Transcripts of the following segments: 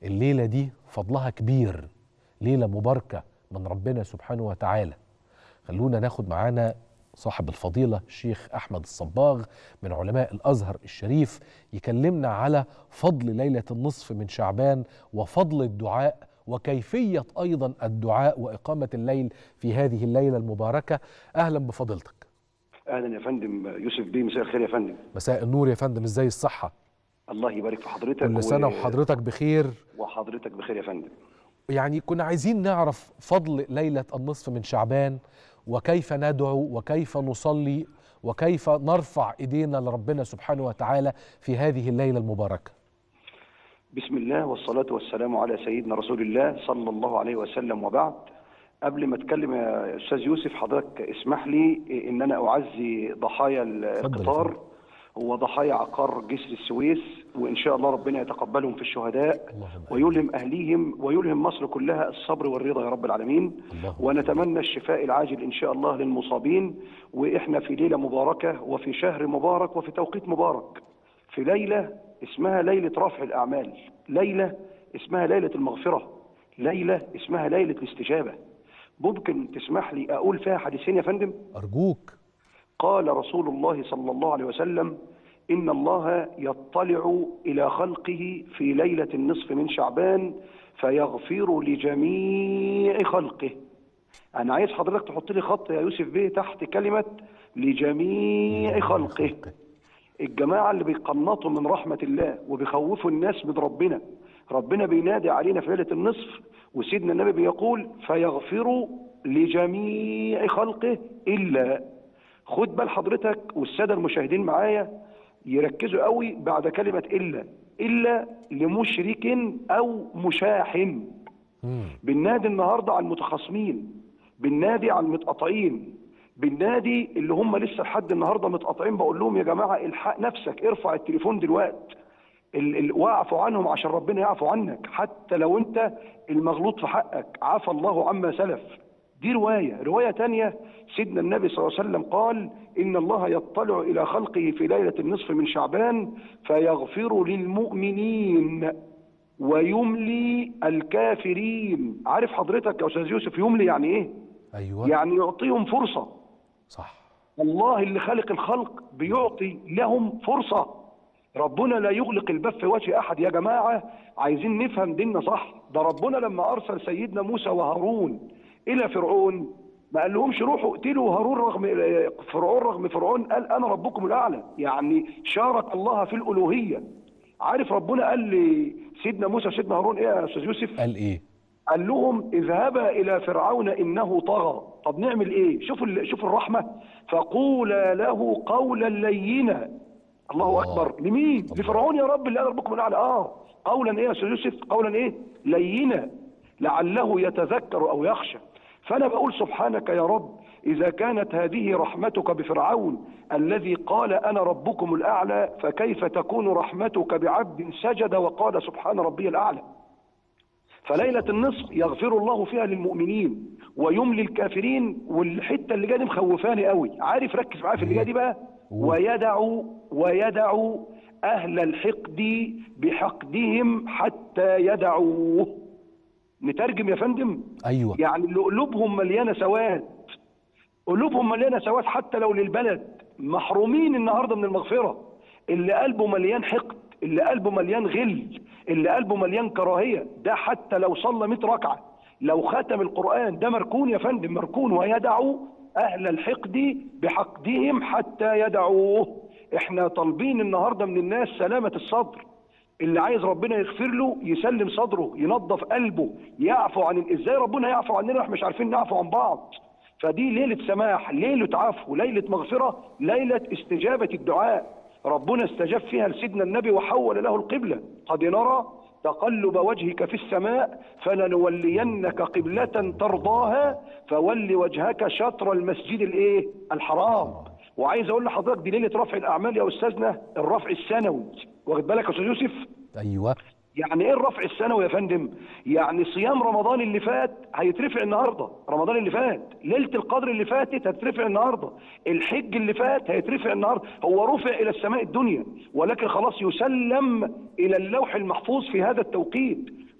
الليلة دي فضلها كبير ليلة مباركة من ربنا سبحانه وتعالى خلونا ناخد معانا صاحب الفضيلة الشيخ أحمد الصباغ من علماء الأزهر الشريف يكلمنا على فضل ليلة النصف من شعبان وفضل الدعاء وكيفية أيضا الدعاء وإقامة الليل في هذه الليلة المباركة أهلا بفضيلتك اهلا يا فندم يوسف بيه مساء الخير يا فندم مساء النور يا فندم ازاي الصحة الله يبارك في حضرتك كل سنة و- وحضرتك بخير وحضرتك بخير يا فندم يعني كنا عايزين نعرف فضل ليلة النصف من شعبان وكيف ندعو وكيف نصلي وكيف نرفع ايدينا لربنا سبحانه وتعالى في هذه الليلة المباركة بسم الله والصلاة والسلام على سيدنا رسول الله صلى الله عليه وسلم وبعد قبل ما اتكلم يا استاذ يوسف حضرتك اسمح لي ان انا اعزي ضحايا القطار هو ضحايا عقار جسر السويس وان شاء الله ربنا يتقبلهم في الشهداء اللهم ويلهم اهليهم ويلهم مصر كلها الصبر والرضا يا رب العالمين اللهم ونتمنى الشفاء العاجل ان شاء الله للمصابين واحنا في ليله مباركه وفي شهر مبارك وفي توقيت مبارك في ليله اسمها ليله رفع الاعمال ليله اسمها ليله المغفره ليله اسمها ليله الاستجابه ممكن تسمح لي اقول فيها حديثين يا فندم أرجوك قال رسول الله صلى الله عليه وسلم إن الله يطلع إلى خلقه في ليلة النصف من شعبان فيغفر لجميع خلقه أنا عايز حضرتك تحط لي خط يا يوسف بيه تحت كلمة لجميع خلقه الجماعة اللي بيقنطوا من رحمة الله وبيخوفوا الناس من ربنا ربنا بينادي علينا في ليلة النصف وسيدنا النبي بيقول فيغفر لجميع خلقه إلا خد بال حضرتك والسادة المشاهدين معايا يركزوا قوي بعد كلمة إلا إلا لمشرك أو مشاحن مم. بالنادي النهارده على المتخاصمين بالنادي على المتقاطعين بالنادي اللي هم لسه لحد النهارده متقاطعين بقول لهم يا جماعه الحق نفسك ارفع التليفون دلوقتي ال- ال- واعفوا عنهم عشان ربنا يعفو عنك حتى لو انت المغلوط في حقك عفى الله عما سلف دي روايه روايه تانية سيدنا النبي صلى الله عليه وسلم قال ان الله يطلع الى خلقه في ليله النصف من شعبان فيغفر للمؤمنين ويملي الكافرين عارف حضرتك يا استاذ يوسف يملي يعني ايه أيوة يعني يعطيهم فرصه صح الله اللي خلق الخلق بيعطي لهم فرصه ربنا لا يغلق الباب في وجه احد يا جماعه عايزين نفهم ديننا صح ده ربنا لما ارسل سيدنا موسى وهارون الى فرعون ما قال لهمش روحوا اقتلوا هارون رغم فرعون رغم فرعون قال انا ربكم الاعلى يعني شارك الله في الالوهيه عارف ربنا قال لسيدنا موسى وسيدنا هارون ايه يا استاذ يوسف قال إيه قال لهم اذهبا الى فرعون انه طغى طب نعمل ايه شوفوا ال- شوفوا الرحمه فقولا له قولا لينا الله الله. اكبر لمين الله. لفرعون يا رب اللي انا ربكم الاعلى اه قولا ايه يا استاذ يوسف قولا ايه لينا لعله يتذكر او يخشى فانا بقول سبحانك يا رب اذا كانت هذه رحمتك بفرعون الذي قال انا ربكم الاعلى فكيف تكون رحمتك بعبد سجد وقال سبحان ربي الاعلى فليلة النصف يغفر الله فيها للمؤمنين ويملي الكافرين والحتة اللي جايه دي مخوفاني قوي عارف ركز معايا في اللي جايه دي بقى ويدع ويدع أهل الحقد بحقدهم حتى يدعوه نترجم يا فندم أيوة يعني اللي قلوبهم مليانة سواد قلوبهم مليانة سواد حتى لو للبلد محرومين النهاردة من المغفرة اللي قلبه مليان حقد اللي قلبه مليان غل اللي قلبه مليان كراهية ده حتى لو صلى 100 ركعة لو ختم القرآن ده مركون يا فندم مركون ويدعو أهل الحقد بحقدهم حتى يدعوه احنا طالبين النهاردة من الناس سلامة الصدر اللي عايز ربنا يغفر له يسلم صدره ينظف قلبه يعفو عن ازاي ربنا يعفو عننا واحنا مش عارفين نعفو عن بعض فدي ليلة سماح ليلة عفو ليلة مغفرة ليلة استجابة الدعاء ربنا استجاب فيها لسيدنا النبي وحول له القبلة قد نرى تقلب وجهك في السماء فلنولينك قبلة ترضاها فول وجهك شطر المسجد الايه الحرام وعايز اقول لحضرتك دي ليله رفع الاعمال يا استاذنا الرفع السنوي واخد بالك يا استاذ يوسف أيوة يعني ايه الرفع السنوي يا فندم يعني صيام رمضان اللي فات هيترفع النهارده رمضان اللي فات ليله القدر اللي فاتت هتترفع النهارده الحج اللي فات هيترفع النهارده هو رفع الى السماء الدنيا ولكن خلاص يسلم الى اللوح المحفوظ في هذا التوقيت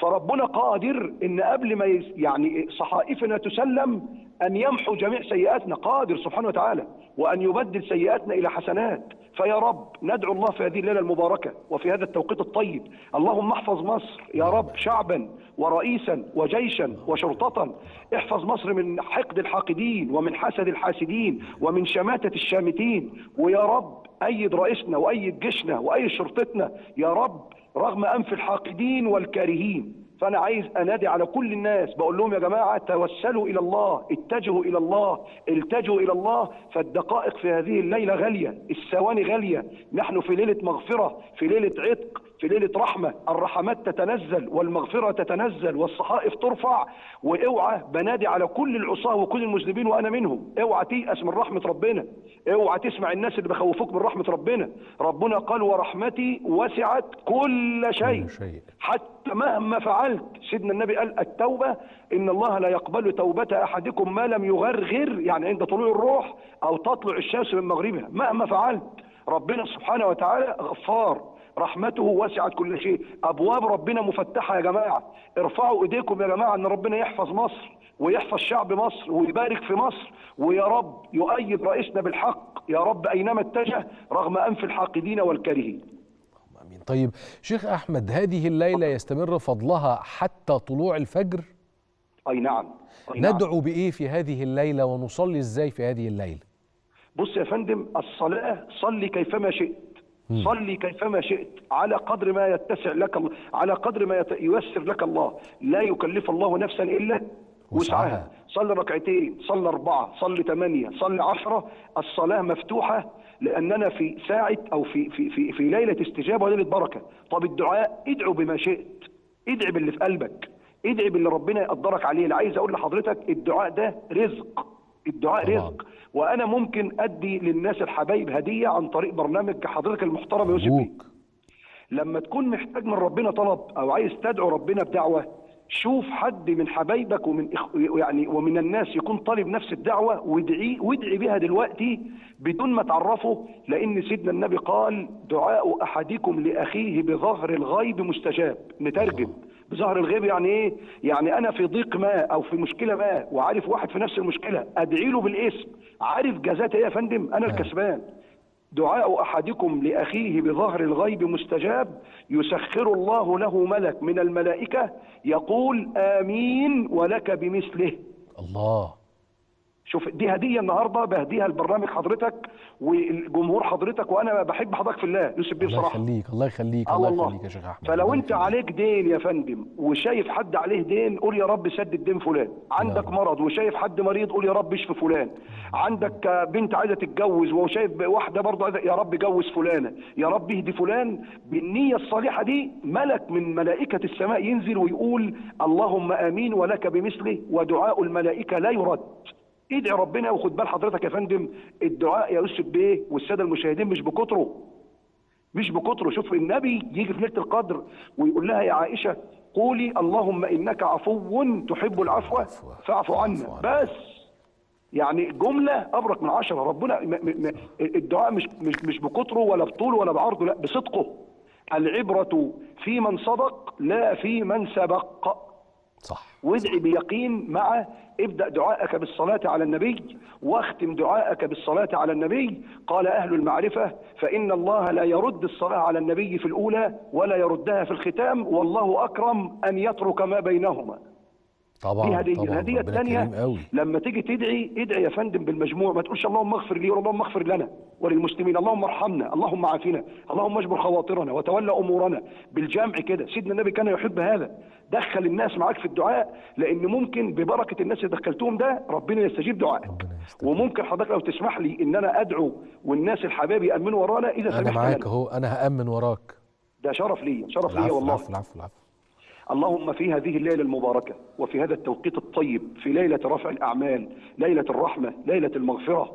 فربنا قادر ان قبل ما يس- يعني صحائفنا تسلم ان يمحو جميع سيئاتنا قادر سبحانه وتعالى وان يبدل سيئاتنا الى حسنات فيا رب ندعو الله في هذه الليله المباركه وفي هذا التوقيت الطيب اللهم احفظ مصر يا رب شعبا ورئيسا وجيشا وشرطه احفظ مصر من حقد الحاقدين ومن حسد الحاسدين ومن شماته الشامتين ويا رب ايد رئيسنا وايد جيشنا وايد شرطتنا يا رب رغم انف الحاقدين والكارهين فانا عايز انادي على كل الناس بقول لهم يا جماعه توسلوا الى الله اتجهوا الى الله التجوا الى الله فالدقائق في هذه الليله غاليه الثواني غاليه نحن في ليله مغفره في ليله عتق في ليله رحمه الرحمات تتنزل والمغفره تتنزل والصحائف ترفع واوعى بنادي على كل العصاه وكل المذنبين وانا منهم اوعى تيأس من رحمه ربنا اوعى تسمع الناس اللي بخوفوك من رحمه ربنا ربنا قال ورحمتي وسعت كل شيء كل شيء. حتى مهما فعلت سيدنا النبي قال التوبة إن الله لا يقبل توبة أحدكم ما لم يغرغر يعني عند طلوع الروح أو تطلع الشمس من مغربها مهما فعلت ربنا سبحانه وتعالى غفار رحمته وسعت كل شيء أبواب ربنا مفتحة يا جماعة ارفعوا إيديكم يا جماعة أن ربنا يحفظ مصر ويحفظ شعب مصر ويبارك في مصر ويا رب يؤيد رئيسنا بالحق يا رب أينما اتجه رغم أنف الحاقدين والكارهين امين طيب شيخ احمد هذه الليله يستمر فضلها حتى طلوع الفجر أي نعم أي نعم. ندعو بايه في هذه الليله ونصلي ازاي في هذه الليله بص يا فندم الصلاة صلي كيفما شئت صلي كيفما شئت على قدر ما يتسع لك الله على قدر ما يت- ييسر لك الله لا يكلف الله نفسا إلا وسعها. وسعها صلي ركعتين صلي أربعة صلي ثمانية صلي عشرة الصلاة مفتوحة لأننا في ساعة أو في في في, في ليلة استجابة وليلة بركة طب الدعاء ادعو بما شئت ادعي باللي في قلبك ادعي باللي ربنا يقدرك عليه اللي عايز أقول لحضرتك الدعاء ده رزق الدعاء طبعاً. رزق وانا ممكن ادي للناس الحبايب هديه عن طريق برنامج حضرتك المحترم يوسف بيه. ابوك لما تكون محتاج من ربنا طلب او عايز تدعو ربنا بدعوه شوف حد من حبايبك ومن إخ... يعني ومن الناس يكون طالب نفس الدعوه وادعي وادعي بها دلوقتي بدون ما تعرفه لان سيدنا النبي قال دعاء احدكم لاخيه بظهر الغيب مستجاب نترجم بظهر الغيب يعني ايه؟ يعني انا في ضيق ما او في مشكله ما وعارف واحد في نفس المشكله ادعي له بالاسم عارف جزاته ايه يا فندم؟ انا الكسبان دعاء احدكم لاخيه بظهر الغيب مستجاب يسخر الله له ملك من الملائكه يقول امين ولك بمثله الله شوف دي هديه النهارده بهديها لبرنامج حضرتك والجمهور حضرتك وانا بحب حضرتك في الله يوسف بيه الله بصراحه يخليك الله يخليك آه الله والله. يخليك يا شيخ احمد فلو الله انت يخليك. عليك دين يا فندم وشايف حد عليه دين قول يا رب سدد دين فلان عندك رب. مرض وشايف حد مريض قول يا رب اشفي فلان عندك آه، بنت عايزه تتجوز وشايف واحده برضه عايزه يا رب جوز فلانه يا رب اهدي فلان بالنيه الصالحه دي ملك من ملائكه السماء ينزل ويقول اللهم امين ولك بمثله ودعاء الملائكه لا يرد ادعي ربنا وخد بال حضرتك يا فندم الدعاء يا يوسف بيه والساده المشاهدين مش بكتره مش بكتره شوف النبي يجي في ليله القدر ويقول لها يا عائشه قولي اللهم انك عفو تحب العفو فاعف عنا بس يعني جمله ابرك من عشره ربنا م م م الدعاء مش مش مش بكتره ولا بطوله ولا بعرضه لا بصدقه العبره في من صدق لا في من سبق صح وادعي بيقين مع ابدأ دعاءك بالصلاة على النبي واختم دعاءك بالصلاة على النبي قال أهل المعرفة فإن الله لا يرد الصلاة على النبي في الأولى ولا يردها في الختام والله أكرم أن يترك ما بينهما طبعا دي هدية طبعا الهدية ربنا كريم الثانية قوي لما تيجي تدعي ادعي يا فندم بالمجموع ما تقولش اللهم اغفر لي اللهم اغفر لنا وللمسلمين اللهم ارحمنا اللهم عافنا اللهم اجبر خواطرنا وتولى امورنا بالجمع كده سيدنا النبي كان يحب هذا دخل الناس معاك في الدعاء لان ممكن ببركه الناس اللي دخلتهم ده ربنا يستجيب دعائك ربنا يستر. وممكن حضرتك لو تسمح لي ان انا ادعو والناس الحبايب يامنوا ورانا اذا انا سمحت معاك لنا. اهو انا هامن وراك ده شرف لي شرف لي العفو والله العفو العفو العفو اللهم في هذه الليلة المباركة وفي هذا التوقيت الطيب في ليلة رفع الأعمال ليلة الرحمة ليلة المغفرة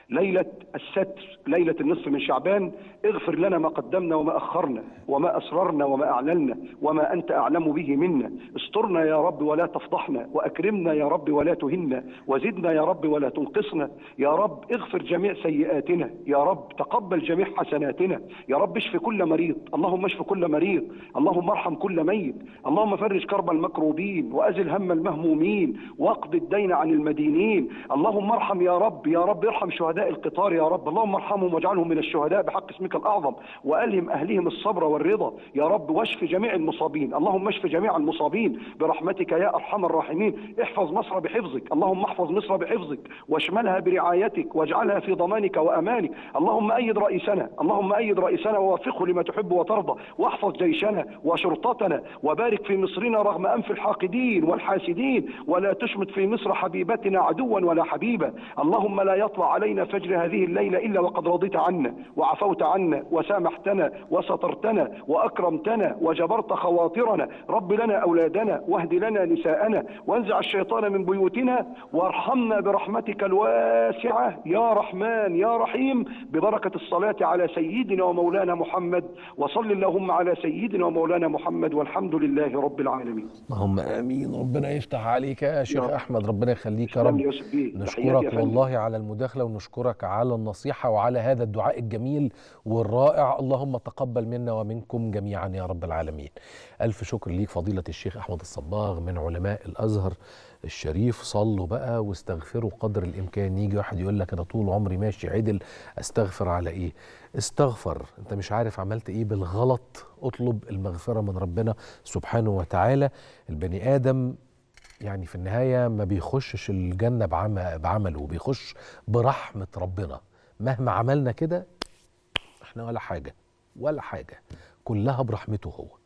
ليلة الستر ليلة النصف من شعبان اغفر لنا ما قدمنا وما أخرنا وما أسررنا وما أعلنا وما أنت أعلم به منا استرنا يا رب ولا تفضحنا وأكرمنا يا رب ولا تهنا وزدنا يا رب ولا تنقصنا يا رب اغفر جميع سيئاتنا يا رب تقبل جميع حسناتنا يا رب اشف كل مريض اللهم اشف كل مريض اللهم ارحم كل ميت اللهم فرج كرب المكروبين وأزل هم المهمومين واقض الدين عن المدينين اللهم ارحم يا رب يا رب ارحم شهداء القطار يا رب اللهم ارحمهم واجعلهم من الشهداء بحق اسمك الأعظم وألهم أهلهم الصبر والرضا يا رب واشف جميع المصابين اللهم اشف جميع المصابين برحمتك يا أرحم الراحمين احفظ مصر بحفظك اللهم احفظ مصر بحفظك واشملها برعايتك واجعلها في ضمانك وأمانك اللهم أيد رئيسنا اللهم أيد رئيسنا ووفقه لما تحب وترضى واحفظ جيشنا وشرطتنا وبارك في مصرنا رغم أنف الحاقدين والحاسدين ولا تشمت في مصر حبيبتنا عدوا ولا حبيبا اللهم لا يطلع علينا فجر هذه الليلة إلا وقد رضيت عنا وعفوت عنا وسامحتنا وسترتنا وأكرمتنا وجبرت خواطرنا رب لنا أولادنا واهد لنا نساءنا وانزع الشيطان من بيوتنا وارحمنا برحمتك الواسعة يا رحمن يا رحيم ببركة الصلاة على سيدنا ومولانا محمد وصل اللهم على سيدنا ومولانا محمد والحمد لله رب العالمين اللهم امين ربنا يفتح عليك يا شيخ يا رب. احمد ربنا يخليك يا تسلم رب لي يا يوسف بيه. تحياتي نشكرك يا فندم. والله على المداخله ونشكرك على النصيحه وعلى هذا الدعاء الجميل والرائع اللهم تقبل منا ومنكم جميعا يا رب العالمين الف شكر ليك فضيله الشيخ احمد الصباغ من علماء الازهر الشريف صلوا بقى واستغفروا قدر الامكان يجي واحد يقول لك انا طول عمري ماشي عدل استغفر على ايه استغفر انت مش عارف عملت ايه بالغلط اطلب المغفره من ربنا سبحانه وتعالى البني ادم يعني في النهاية ما بيخشش الجنة بعمل بعمله بيخش برحمة ربنا مهما عملنا كده احنا ولا حاجة ولا حاجة كلها برحمته هو